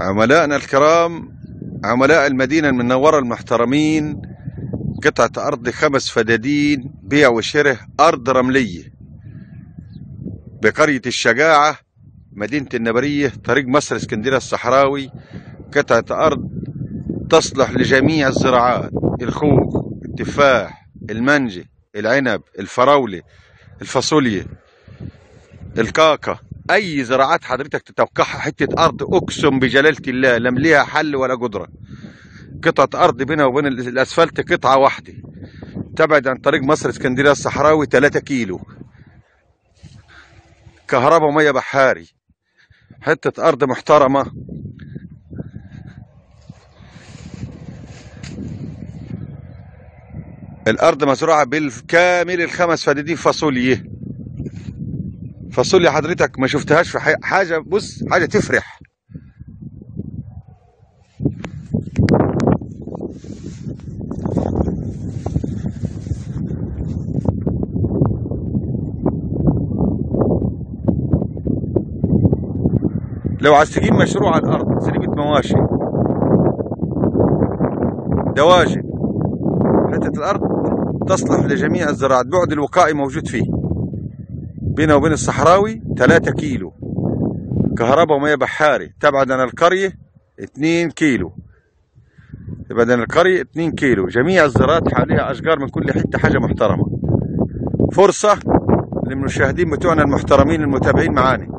عملائنا الكرام عملاء المدينة المنورة المحترمين قطعة أرض خمس فدادين بيع وشره أرض رملية بقرية الشجاعة مدينة النبرية طريق مصر اسكندرية الصحراوي قطعة أرض تصلح لجميع الزراعات الخوخ التفاح المنجي العنب الفراولة الفاصوليا الكاكا اي زراعات حضرتك تتوقعها حته ارض اقسم بجلاله الله لم ليها حل ولا قدره قطعه ارض بينها وبين الاسفلت قطعه واحده تبعد عن طريق مصر اسكندريه الصحراوي 3 كيلو كهرباء وميه بحاري حته ارض محترمه الارض مزروعه بالكامل الخمس فدادين فاصوليا فاصوليا حضرتك ما شفتهاش في حي- حاجه بص حاجه تفرح لو عايز تجيب مشروع على الارض زريبه مواشي دواجن حته الارض تصلح لجميع الزراعات بعد الوقائي موجود فيه بينه وبين الصحراوي 3 كيلو كهرباء ومياه بحاري تبعد عن القرية 2 كيلو تبعد عن القرية 2 كيلو جميع الزراعات حواليها أشجار من كل حتة حاجة محترمة فرصة للمشاهدين بتوعنا المحترمين المتابعين معانا